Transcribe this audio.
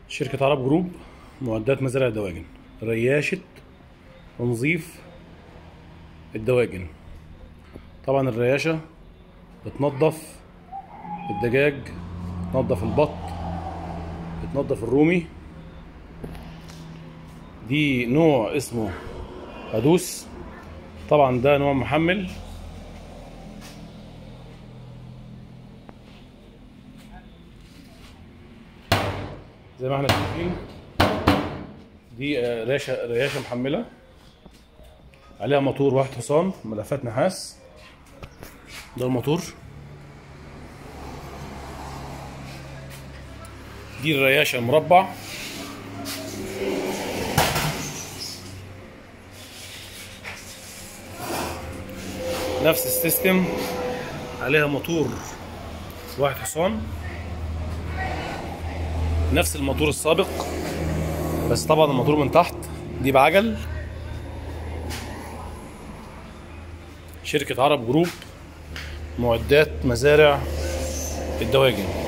شركة عرب جروب معدات مزارع الدواجن رياشة تنظيف الدواجن طبعا الرياشة بتنظف الدجاج بتنظف البط بتنظف الرومي دي نوع اسمه هدوس طبعا ده نوع محمل زي ما احنا شايفين دي آه، ريشه رياشه محمله عليها موتور واحد حصان ملفات نحاس ده الموتور دي الرياشه المربع نفس السيستم عليها موتور واحد حصان نفس الموتور السابق بس طبعا الموتور من تحت دي بعجل شركة عرب جروب معدات مزارع الدواجن